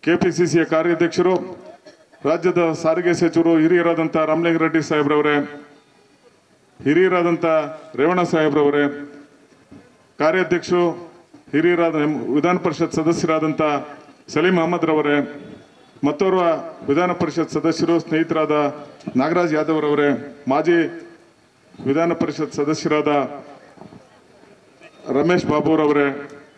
ಕೆಪಿಸಿಸಿಯ ಕಾರ್ಯಾಧ್ಯಕ್ಷರು ರಾಜ್ಯದ ಸಾರಿಗೆ ಸಚಿವರು ಹಿರಿಯರಾದಂಥ ರಾಮಲಿಂಗಾರೆಡ್ಡಿ ಸಾಹೇಬ್ರವರೇ ಹಿರಿಯರಾದಂಥ ರೇವಣ ಸಾಹೇಬ್ರವರೇ ಕಾರ್ಯಾಧ್ಯಕ್ಷರು ಹಿರಿಯರಾದ ವಿಧಾನ ಪರಿಷತ್ ಸದಸ್ಯರಾದಂಥ ಸಲೀಂ ಅಹಮದ್ ರವರೇ ಮತ್ತೋರ್ವ ವಿಧಾನ ಪರಿಷತ್ ಸದಸ್ಯರು ಸ್ನೇಹಿತರಾದ ನಾಗರಾಜ್ ಯಾದವ್ ರವರೇ ಮಾಜಿ ವಿಧಾನ ಪರಿಷತ್ ಸದಸ್ಯರಾದ ರಮೇಶ್ ಬಾಬುರವರೇ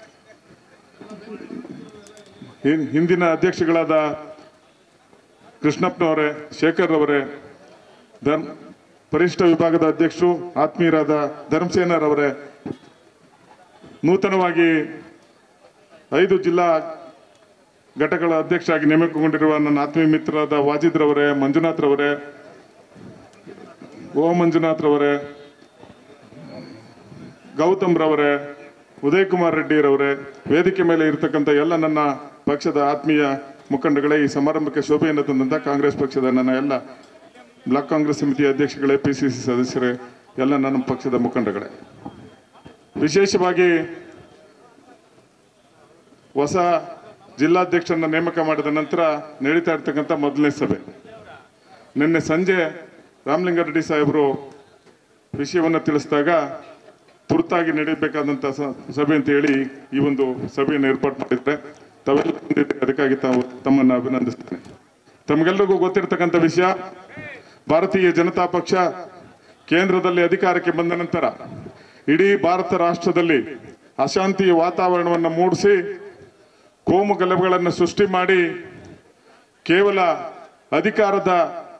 ಹಿಂ- ಹಿಂದಿನ ಅಧ್ಯಕ್ಷಗಳಾದ ಕೃಷ್ಣಪ್ಪನವರೇ ಶೇಖರ್ ಅವರೇ ಧರ್ಮ ಪರಿಷ್ಠ ವಿಭಾಗದ ಅಧ್ಯಕ್ಷರು ಆತ್ಮೀಯರಾದ ಧರ್ಮಸೇನರವರೇ ನೂತನವಾಗಿ ಐದು ಜಿಲ್ಲಾ ಘಟಕಗಳ ಅಧ್ಯಕ್ಷರಾಗಿ ನೇಮಕಗೊಂಡಿರುವ ನನ್ನ ಆತ್ಮೀಯ ಮಿತ್ರರಾದ ವಾಜಿದ್ ರವರೇ ಮಂಜುನಾಥ್ ರವರೇ ಓ ಮಂಜುನಾಥ್ ರವರೇ ಗೌತಮ್ ರವರೇ ಉದಯ್ ಕುಮಾರ್ ರೆಡ್ಡಿ ರವರೇ ವೇದಿಕೆ ಮೇಲೆ ಇರತಕ್ಕಂಥ ಎಲ್ಲ ನನ್ನ ಪಕ್ಷದ ಆತ್ಮೀಯ ಮುಖಂಡಗಳೇ ಈ ಸಮಾರಂಭಕ್ಕೆ ಶೋಭೆಯನ್ನು ತಂದಂತ ಕಾಂಗ್ರೆಸ್ ಪಕ್ಷದ ನನ್ನ ಎಲ್ಲ ಬ್ಲಾಕ್ ಕಾಂಗ್ರೆಸ್ ಸಮಿತಿಯ ಅಧ್ಯಕ್ಷಗಳೇ ಪಿ ಸಿ ಸಿ ಸದಸ್ಯರೇ ಎಲ್ಲ ನನ್ನ ಪಕ್ಷದ ಮುಖಂಡಗಳೇ ವಿಶೇಷವಾಗಿ ಹೊಸ ಜಿಲ್ಲಾಧ್ಯಕ್ಷರನ್ನ ನೇಮಕ ಮಾಡಿದ ನಂತರ ನಡೀತಾ ಇರ್ತಕ್ಕಂಥ ಮೊದಲನೇ ಸಭೆ ನಿನ್ನೆ ಸಂಜೆ ರಾಮಲಿಂಗಾರೆಡ್ಡಿ ಸಾಹೇಬರು ವಿಷಯವನ್ನು ತಿಳಿಸಿದಾಗ ತುರ್ತಾಗಿ ನಡೀಬೇಕಾದಂಥ ಸ- ಸಭೆ ಅಂತ ಹೇಳಿ ಈ ಒಂದು ಸಭೆಯನ್ನು ಏರ್ಪಾಡು ಮಾಡಿದ್ರೆ ತಾವೆಲ್ಲ ಬಂದಿದ್ದೀರಿ ಅದಕ್ಕಾಗಿ ತಾವು ತಮ್ಮನ್ನು ಅಭಿನಂದಿಸ್ತೇನೆ ತಮಗೆಲ್ಲರಿಗೂ ಗೊತ್ತಿರತಕ್ಕಂಥ ವಿಷಯ ಭಾರತೀಯ ಜನತಾ ಪಕ್ಷ ಕೇಂದ್ರದಲ್ಲಿ ಅಧಿಕಾರಕ್ಕೆ ಬಂದ ನಂತರ ಇಡೀ ಭಾರತ ರಾಷ್ಟ್ರದಲ್ಲಿ ಅಶಾಂತಿಯ ವಾತಾವರಣವನ್ನು ಮೂಡಿಸಿ ಕೋಮು ಗಲಭೆಗಳನ್ನು ಸೃಷ್ಟಿ ಮಾಡಿ ಕೇವಲ ಅಧಿಕಾರದ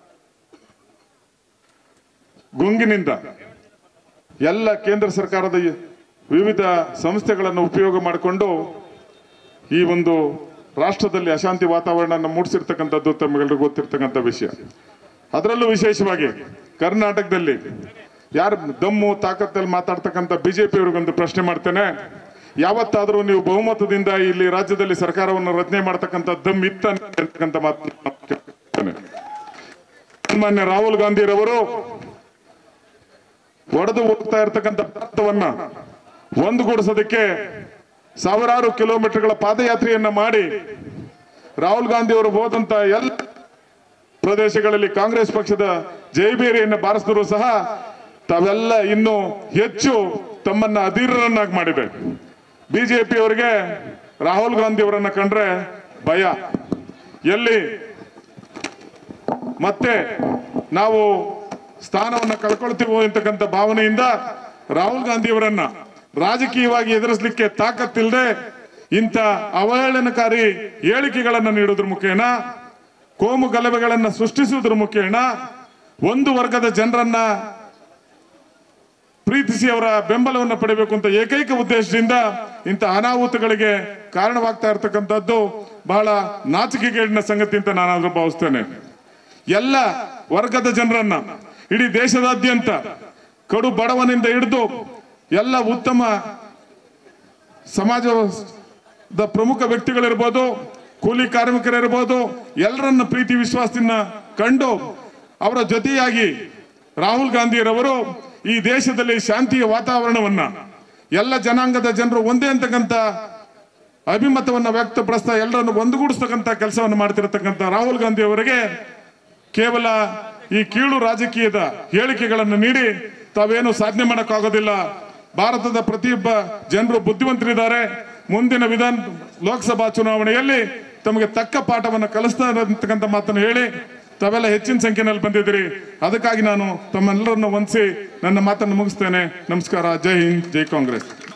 ಗುಂಗಿನಿಂದ ಎಲ್ಲ ಕೇಂದ್ರ ಸರ್ಕಾರದ ವಿವಿಧ ಸಂಸ್ಥೆಗಳನ್ನು ಉಪಯೋಗ ಮಾಡಿಕೊಂಡು ಈ ಒಂದು ರಾಷ್ಟ್ರದಲ್ಲಿ ಅಶಾಂತಿ ವಾತಾವರಣ ಮೂಡಿಸಿರ್ತಕ್ಕಂಥದ್ದು ತಮಗೆಲ್ಲರಿಗೂ ಗೊತ್ತಿರ್ತಕ್ಕಂಥ ವಿಷಯ ಅದರಲ್ಲೂ ವಿಶೇಷವಾಗಿ ಕರ್ನಾಟಕದಲ್ಲಿ ಯಾರು ದಮ್ಮು ತಾಕತ್ತಲ್ಲಿ ಮಾತಾಡ್ತಕ್ಕಂಥ ಬಿಜೆಪಿ ಅವ್ರಿಗೊಂದು ಪ್ರಶ್ನೆ ಮಾಡ್ತೇನೆ ಯಾವತ್ತಾದರೂ ನೀವು ಬಹುಮತದಿಂದ ಇಲ್ಲಿ ರಾಜ್ಯದಲ್ಲಿ ಸರ್ಕಾರವನ್ನು ರಚನೆ ಮಾಡ್ತಕ್ಕಂಥ ದಮ್ ಇತ್ತ ಅಂತಕ್ಕಂಥ ಮಾತನ್ನ ಮಾನ್ಯ ರಾಹುಲ್ ಗಾಂಧಿರವರು ಒಡೆದು ಹೋಗ್ತಾ ಇರತಕ್ಕಂಥ ಭಾರತವನ್ನ ಒಂದುಗೂಡಿಸೋದಕ್ಕೆ ಸಾವಿರಾರು ಕಿಲೋಮೀಟರ್ಗಳ ಪಾದಯಾತ್ರೆಯನ್ನ ಮಾಡಿ ರಾಹುಲ್ ಗಾಂಧಿ ಅವರು ಹೋದಂತ ಎಲ್ಲ ಪ್ರದೇಶಗಳಲ್ಲಿ ಕಾಂಗ್ರೆಸ್ ಪಕ್ಷದ ಜೈಬೇರಿಯನ್ನು ಬಾರಿಸಿದ್ರು ಸಹ ತಾವೆಲ್ಲ ಇನ್ನು ಹೆಚ್ಚು ತಮ್ಮನ್ನ ಅಧೀರರನ್ನಾಗಿ ಮಾಡಿದೆ ಬಿಜೆಪಿ ಅವರಿಗೆ ರಾಹುಲ್ ಗಾಂಧಿ ಅವರನ್ನ ಕಂಡ್ರೆ ಭಯ ಎಲ್ಲಿ ಮತ್ತೆ ನಾವು ಸ್ಥಾನವನ್ನು ಕಳ್ಕೊಳ್ತೀವೋ ಅಂತಕ್ಕಂಥ ಭಾವನೆಯಿಂದ ರಾಹುಲ್ ಗಾಂಧಿ ಅವರನ್ನ ರಾಜಕೀಯವಾಗಿ ಎದುರಿಸಲಿಕ್ಕೆ ತಾಕತ್ತಿಲ್ಲದೆ ಇಂಥ ಅವಹೇಳನಕಾರಿ ಹೇಳಿಕೆಗಳನ್ನು ನೀಡೋದ್ರ ಮುಖೇನ ಕೋಮು ಗಲಭೆಗಳನ್ನು ಸೃಷ್ಟಿಸುವುದರ ಮುಖೇನ ಒಂದು ವರ್ಗದ ಜನರನ್ನ ಪ್ರೀತಿಸಿ ಅವರ ಬೆಂಬಲವನ್ನು ಪಡೆಯಬೇಕು ಅಂತ ಏಕೈಕ ಉದ್ದೇಶದಿಂದ ಇಂಥ ಅನಾಹುತಗಳಿಗೆ ಕಾರಣವಾಗ್ತಾ ಇರತಕ್ಕಂಥದ್ದು ಬಹಳ ನಾಚಿಕೆಗೇಡಿನ ಸಂಗತಿ ಅಂತ ನಾನು ಭಾವಿಸ್ತೇನೆ ಎಲ್ಲ ವರ್ಗದ ಜನರನ್ನ ಇಡೀ ದೇಶದಾದ್ಯಂತ ಕಡು ಬಡವನಿಂದ ಹಿಡಿದು ಎಲ್ಲ ಉತ್ತಮ ಸಮಾಜದ ಪ್ರಮುಖ ವ್ಯಕ್ತಿಗಳಿರ್ಬೋದು ಕೂಲಿ ಕಾರ್ಮಿಕರಿರ್ಬೋದು ಎಲ್ಲರನ್ನ ಪ್ರೀತಿ ವಿಶ್ವಾಸದಿಂದ ಕಂಡು ಅವರ ಜೊತೆಯಾಗಿ ರಾಹುಲ್ ಗಾಂಧಿಯರವರು ಈ ದೇಶದಲ್ಲಿ ಶಾಂತಿಯ ವಾತಾವರಣವನ್ನ ಎಲ್ಲ ಜನಾಂಗದ ಜನರು ಒಂದೇ ಅಂತಕ್ಕಂಥ ಅಭಿಮತವನ್ನ ವ್ಯಕ್ತಪಡಿಸ್ತಾ ಎಲ್ಲರನ್ನು ಒಂದುಗೂಡಿಸ್ತಕ್ಕಂಥ ಕೆಲಸವನ್ನು ಮಾಡ್ತಿರತಕ್ಕಂಥ ರಾಹುಲ್ ಗಾಂಧಿ ಅವರಿಗೆ ಕೇವಲ ಈ ಕೀಳು ರಾಜಕೀಯದ ಹೇಳಿಕೆಗಳನ್ನು ನೀಡಿ ತಾವೇನು ಸಾಧನೆ ಮಾಡೋಕ್ಕಾಗೋದಿಲ್ಲ ಭಾರತದ ಪ್ರತಿಯೊಬ್ಬ ಜನರು ಬುದ್ಧಿವಂತರಿದ್ದಾರೆ ಮುಂದಿನ ವಿಧಾನ ಲೋಕಸಭಾ ಚುನಾವಣೆಯಲ್ಲಿ ತಮಗೆ ತಕ್ಕ ಪಾಠವನ್ನು ಕಲಿಸ್ತಾ ಇರತಕ್ಕಂಥ ಮಾತನ್ನು ಹೇಳಿ ತಾವೆಲ್ಲ ಹೆಚ್ಚಿನ ಸಂಖ್ಯೆಯಲ್ಲಿ ಬಂದಿದ್ದೀರಿ ಅದಕ್ಕಾಗಿ ನಾನು ತಮ್ಮೆಲ್ಲರನ್ನು ವಂದಿಸಿ ನನ್ನ ಮಾತನ್ನು ಮುಗಿಸ್ತೇನೆ ನಮಸ್ಕಾರ ಜೈ ಹಿಂದ್ ಜೈ ಕಾಂಗ್ರೆಸ್